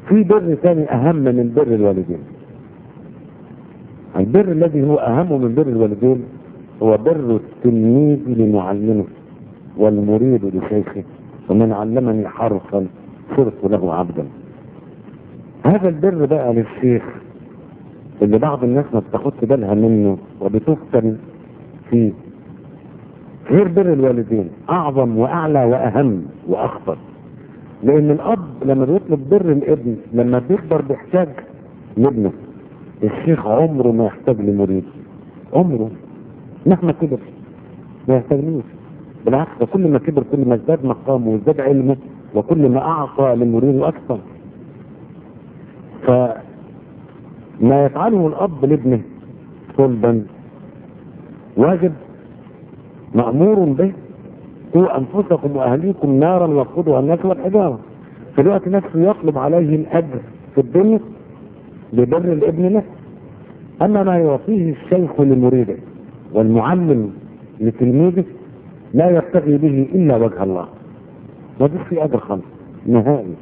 في بر ثاني اهم من بر الوالدين البر الذي هو اهم من بر الوالدين هو بر التلميذ لمعلمه والمريد لشيخه ومن علمني حرفا صرت له عبدا هذا البر بقى للشيخ اللي بعض الناس ما بتاخدش بالها منه وبتفتن فيه غير بر الوالدين اعظم واعلى واهم واخطر لان الاب لما بيطلب بر الابن لما بيكبر بيحتاج لابنه الشيخ عمره ما يحتاج لمريد عمره مهما كبر ما يحتاجلوش بالعكس ده كل ما كبر كل ما ازداد مقامه وازداد علمه وكل ما اعطى لمريده اكثر فما يفعله الاب لابنه صلبا واجب مأمور به قوا أنفسكم وأهليكم نارا وقودها الناس والحجارة في الوقت نفسه يطلب عليه الأجر في الدنيا لبر الابن له أما ما يعطيه الشيخ لمريده والمعلم لتلميذه لا يبتغي به إلا وجه الله ما فيش في أجر خمس نهائي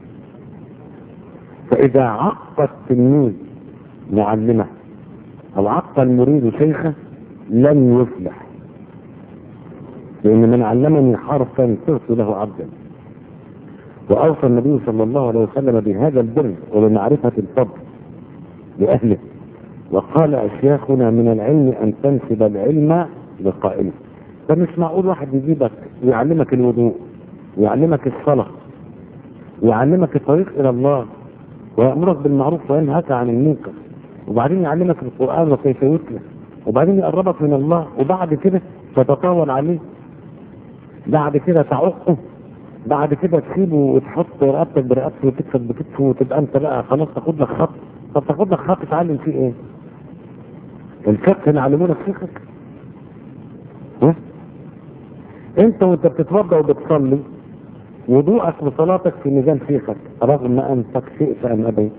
فإذا عق التلميذ معلمه أو عق المريد شيخه لن يفلح لأن من علمني حرفا صرت له عبدا وأوصى النبي صلى الله عليه وسلم بهذا البر وبمعرفة الفضل لأهله وقال أشياخنا من العلم أن تنسب العلم لقائله فمش معقول واحد يجيبك ويعلمك الوضوء ويعلمك الصلاة ويعلمك الطريق إلى الله ويأمرك بالمعروف وينهاك عن المنكر وبعدين يعلمك القرآن وكيف يتلى وبعدين يقربك من الله وبعد كده تتطاول عليه بعد كده تعقه بعد كده تسيبه وتحط رقبتك برقبته وتكسب بكتفه وتبقى انت بقى خلاص تاخد لك خط طب تاخد لك خط تتعلم فيه ايه؟ الفقه نعلمونا فقهك ها؟ انت وانت بتتوضا وبتصلي وضوءك وصلاتك في ميزان فقهك رغم انك شئت ام ابيت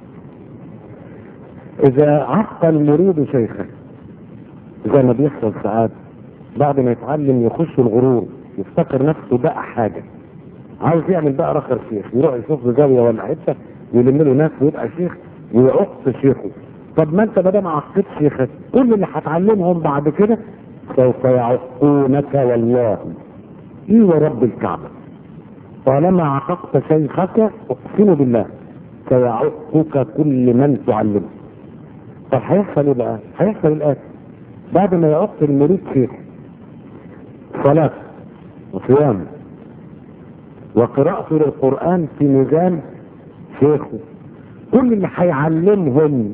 اذا عق المريد شيخه زي ما بيحصل ساعات بعد ما يتعلم يخش الغرور يفتكر نفسه بقى حاجة عاوز يعمل بقى رخر شيخ يروح يشوف زاوية ولا حتة ويلم له ناس ويبقى شيخ ويعق شيخه طب ما انت ما دام عقيت شيخك كل اللي هتعلمهم بعد كده سوف يعقونك والله ايه ورب الكعبة طالما عققت شيخك اقسم بالله سيعقك كل من تعلمه طب هيحصل ايه بقى؟ هيحصل الاتي بعد ما يعق المريد شيخ صلاة وصيام وقراءته للقرآن في ميزان شيخه كل اللي هيعلمهم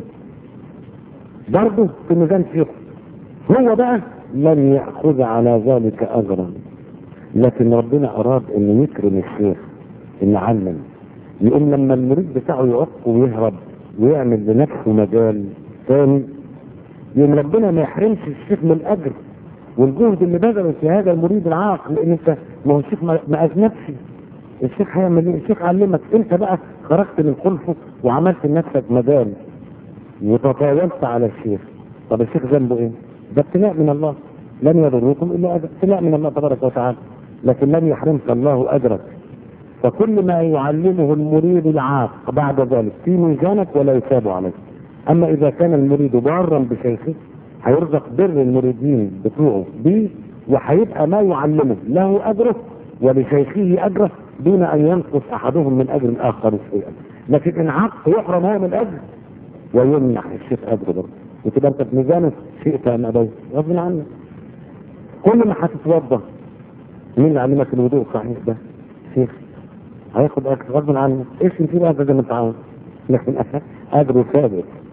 برضه في ميزان شيخه هو بقى لن يأخذ على ذلك أجرا لكن ربنا أراد أن يكرم الشيخ أن يعلم يقوم لما المريد بتاعه يعق ويهرب ويعمل لنفسه مجال ثاني يوم ربنا ما يحرمش الشيخ من الأجر والجهد اللي بذله في هذا المريد العاق لان انت ما هو الشيخ ما اذنبش الشيخ هيعمل ايه؟ الشيخ علمك انت بقى خرجت من خلفه وعملت لنفسك مجال وتطاولت على الشيخ طب الشيخ ذنبه ايه؟ ده ابتلاء من الله لن يضركم الا ابتلاء من الله تبارك وتعالى لكن لن يحرمك الله اجرك فكل ما يعلمه المريد العاق بعد ذلك في ميزانك ولا يثاب عليك اما اذا كان المريد ضارا بشيخه هيرزق بر المريدين بتوعه بيه وهيبقى ما يعلمه له اجره ولشيخه اجره دون ان ينقص احدهم من اجر الاخر شيئا لكن ان عق يحرم هو من الاجر ويمنح الشيخ اجره برضه وتبقى انت في ميزانه شئت ام ابيت غصب عنك كل ما هتتوضا مين اللي علمك الوضوء الصحيح ده؟ شيخ هياخد اجر غصب عنك ايش انت بقى زي ما انت عاوز لكن اجره ثابت